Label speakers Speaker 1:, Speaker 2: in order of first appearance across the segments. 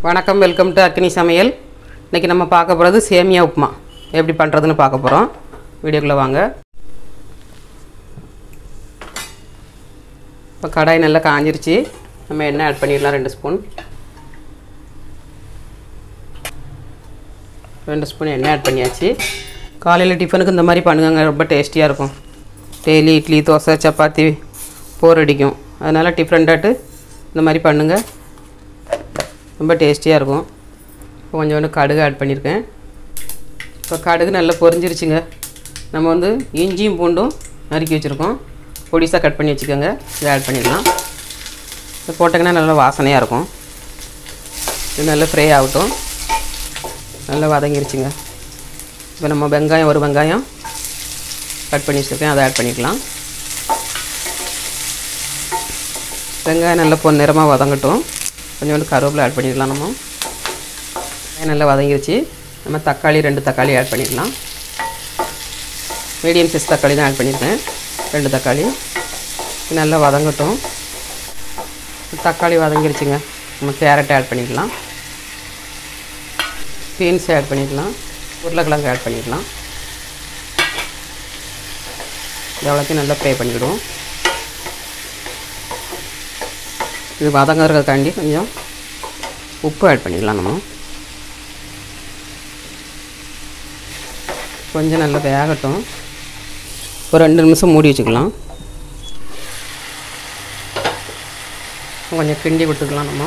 Speaker 1: வணக்கம் welcome to அக்னி சமையல் இன்றைக்கி நம்ம பார்க்க போகிறது சேமியா உப்புமா எப்படி பண்ணுறதுன்னு பார்க்க போகிறோம் வீடியோக்குள்ளே வாங்க இப்போ கடாய் நல்லா காஞ்சிருச்சு நம்ம எண்ணெய் ஆட் பண்ணிடலாம் ரெண்டு ஸ்பூன் ரெண்டு ஸ்பூன் எண்ணெய் ஆட் பண்ணியாச்சு காலையில் டிஃபனுக்கு இந்த மாதிரி பண்ணுங்க ரொம்ப டேஸ்டியாக இருக்கும் டெய்லி இட்லி தோசை சப்பாத்தி போர் அடிக்கும் அதனால் டிஃப்ரெண்ட்டாட்டு இந்த மாதிரி பண்ணுங்கள் ரொம்ப டேஸ்டியாக இருக்கும் இப்போ கொஞ்சோண்டு கடுகு ஆட் பண்ணியிருக்கேன் இப்போ கடுகு நல்லா பொரிஞ்சிருச்சுங்க நம்ம வந்து இஞ்சியும் பூண்டும் நறுக்கி வச்சுருக்கோம் பொடிசாக கட் பண்ணி வச்சுக்கோங்க இதை ஆட் பண்ணிடலாம் இதை போட்டிங்கன்னா நல்லா வாசனையாக இருக்கும் இது நல்லா ஃப்ரை ஆகட்டும் நல்லா வதங்கிருச்சுங்க இப்போ நம்ம வெங்காயம் ஒரு வெங்காயம் கட் பண்ணி வச்சுருக்கேன் அதை ஆட் பண்ணிக்கலாம் வெங்காயம் நல்லா பொன்னிறமாக வதங்கட்டும் கொஞ்சோண்டு கருவேப்பிலை ஆட் பண்ணிடலாம் நம்ம வெங்காயம் நல்லா வதங்கிருச்சு நம்ம தக்காளி ரெண்டு தக்காளி ஆட் பண்ணிடலாம் மீடியம் சைஸ் தக்காளி தான் ஆட் பண்ணியிருக்கேன் ரெண்டு தக்காளி இது நல்லா வதங்கட்டும் தக்காளி வதங்கிருச்சுங்க நம்ம கேரட் ஆட் பண்ணிக்கலாம் பீன்ஸ் ஆட் பண்ணிக்கலாம் உருளைக்கிழங்கு ஆட் பண்ணிக்கலாம் இது எவ்வளோத்தையும் நல்லா ஃப்ரை பண்ணிவிடுவோம் இது வதங்கிறதுக்காண்டி கொஞ்சம் உப்பு ஆட் பண்ணிக்கலாம் நம்ம கொஞ்சம் நல்லா வேகட்டும் ஒரு ரெண்டு நிமிஷம் மூடி வச்சுக்கலாம் கொஞ்சம் கிண்டி கொடுத்துக்கலாம் நம்ம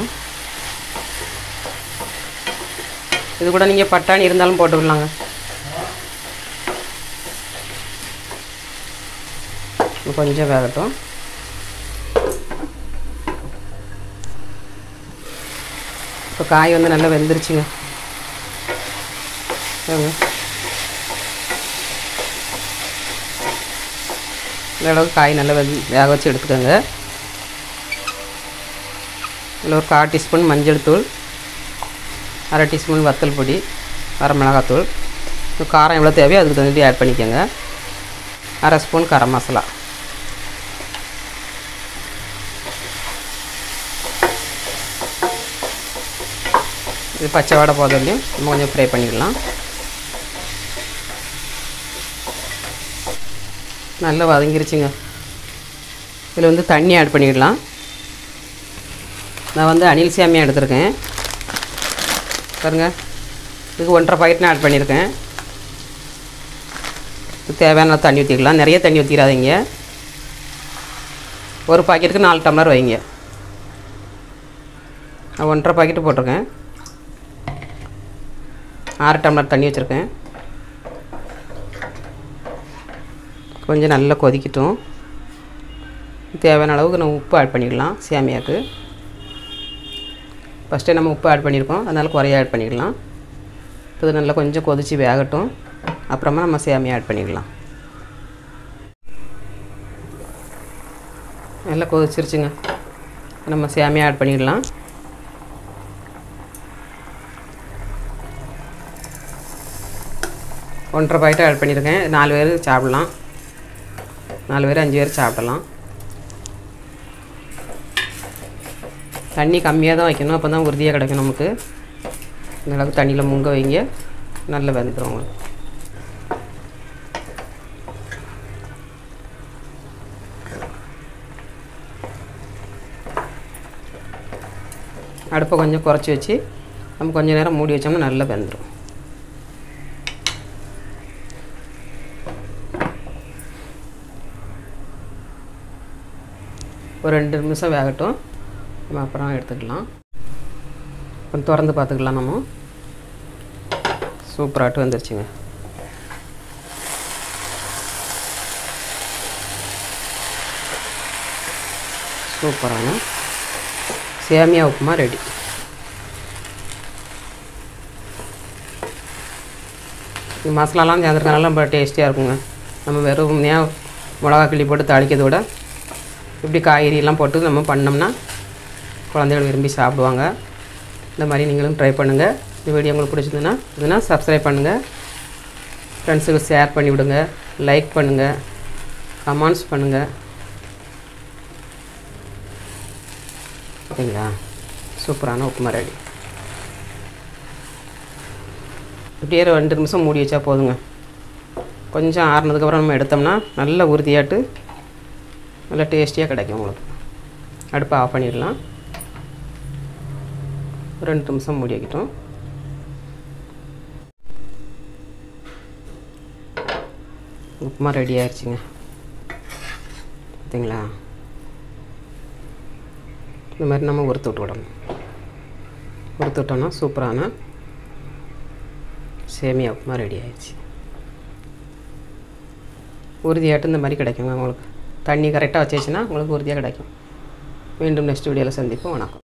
Speaker 1: இது கூட நீங்கள் பட்டாணி இருந்தாலும் போட்டுக்கலாங்க கொஞ்சம் வேகட்டும் இப்போ காய் வந்து நல்லா வெந்துருச்சுங்க பாருங்க. இந்த அளவுக்கு காய் நல்லா வெந் வேக வச்சு எடுத்துக்கோங்க இதில் ஒரு கால் டீஸ்பூன் மஞ்சள் தூள் அரை டீஸ்பூன் வத்தல் பொடி அரை மிளகாத்தூள் இப்போ காரம் எவ்வளோ தேவையோ அதுக்கு தகுந்த ஆட் பண்ணிக்கோங்க அரை ஸ்பூன் கரம் மசாலா இது பச்சை வடை போதும் நம்ம கொஞ்சம் ஃப்ரை பண்ணிக்கலாம் நல்லா வதங்கிருச்சுங்க இதில் வந்து தண்ணி ஆட் பண்ணிடலாம் நான் வந்து அணில் சேமியா எடுத்திருக்கேன் பாருங்க இதுக்கு ஒன்றரை பாக்கெட் நான் ஆட் பண்ணியிருக்கேன் இது தேவையான தண்ணி ஊற்றிக்கலாம் நிறைய தண்ணி ஊற்றிடாதீங்க ஒரு பாக்கெட்டுக்கு நாலு டம்ளர் வைங்க நான் ஒன்றரை பாக்கெட்டு போட்டிருக்கேன் ஆறு டம்ளர் தண்ணி வச்சுருக்கேன் கொஞ்சம் நல்லா கொதிக்கட்டும் தேவையான அளவுக்கு நம்ம உப்பு ஆட் பண்ணிக்கலாம் சேமியாவுக்கு ஃபஸ்ட்டே நம்ம உப்பு ஆட் பண்ணியிருக்கோம் அதனால் குறைய ஆட் பண்ணிக்கலாம் இப்போ இது நல்லா கொஞ்சம் கொதித்து வேகட்டும் அப்புறமா நம்ம சேமியா ஆட் பண்ணிக்கலாம் நல்லா கொதிச்சிருச்சுங்க நம்ம சேமியா ஆட் பண்ணிடலாம் ஒன்றரை பாக்கெட்டு ஆட் பண்ணியிருக்கேன் நாலு பேர் சாப்பிட்லாம் நாலு பேர் அஞ்சு பேர் சாப்பிடலாம் தண்ணி கம்மியாக தான் வைக்கணும் அப்போ தான் உறுதியாக கிடைக்கும் நமக்கு இந்த அளவுக்கு தண்ணியில் முங்க வைங்க நல்லா வெந்துடும் உங்களுக்கு அடுப்பை கொஞ்சம் குறைச்சி வச்சு நம்ம கொஞ்சம் நேரம் மூடி வச்சோம்னா நல்லா வெந்துடும் ஒரு ரெண்டு நிமிஷம் வேகட்டும் நம்ம அப்புறம் எடுத்துக்கலாம் கொஞ்சம் திறந்து பார்த்துக்கலாம் நம்ம சூப்பராட்டு வந்துருச்சுங்க சூப்பரான சேமியா உப்புமா ரெடி இந்த மசாலாலாம் சேர்ந்துருக்கனால ரொம்ப டேஸ்டியாக இருக்குங்க நம்ம வெறும் மிளகா கிள்ளி போட்டு தாளிக்கிறத விட இப்படி காய்கறியெல்லாம் போட்டு நம்ம பண்ணோம்னா குழந்தைகள் விரும்பி சாப்பிடுவாங்க இந்த மாதிரி நீங்களும் ட்ரை பண்ணுங்கள் இந்த வீடியோ உங்களுக்கு பிடிச்சிருந்துன்னா இதுனா சப்ஸ்கிரைப் பண்ணுங்கள் ஃப்ரெண்ட்ஸுக்கு ஷேர் பண்ணி விடுங்க லைக் பண்ணுங்கள் கமெண்ட்ஸ் பண்ணுங்கள் ஓகேங்களா சூப்பரான உப்புமா ரெடி இப்படியே ஒரு ரெண்டு நிமிஷம் மூடி வச்சா போதுங்க கொஞ்சம் ஆறுனதுக்கப்புறம் நம்ம எடுத்தோம்னா நல்ல உறுதியாட்டு நல்லா டேஸ்டியாக கிடைக்கும் உங்களுக்கு அடுப்பை ஆஃப் பண்ணிடலாம் ஒரு ரெண்டு நிமிஷம் மூடி வைக்கட்டும் உப்புமா ரெடி ஆயிடுச்சுங்க பார்த்தீங்களா இந்த மாதிரி நம்ம உறுத்து விட்டு விடணும் உறுத்து விட்டோம்னா சூப்பரான சேமியா உப்புமா ரெடி ஆயிடுச்சு உறுதியாட்டு இந்த மாதிரி கிடைக்குங்க உங்களுக்கு தண்ணி கரெக்டாக வச்சிச்சுன்னா உங்களுக்கு உறுதியாக கிடைக்கும் மீண்டும் நெக்ஸ்ட் வீடியோவில் சந்திப்போம் வணக்கம்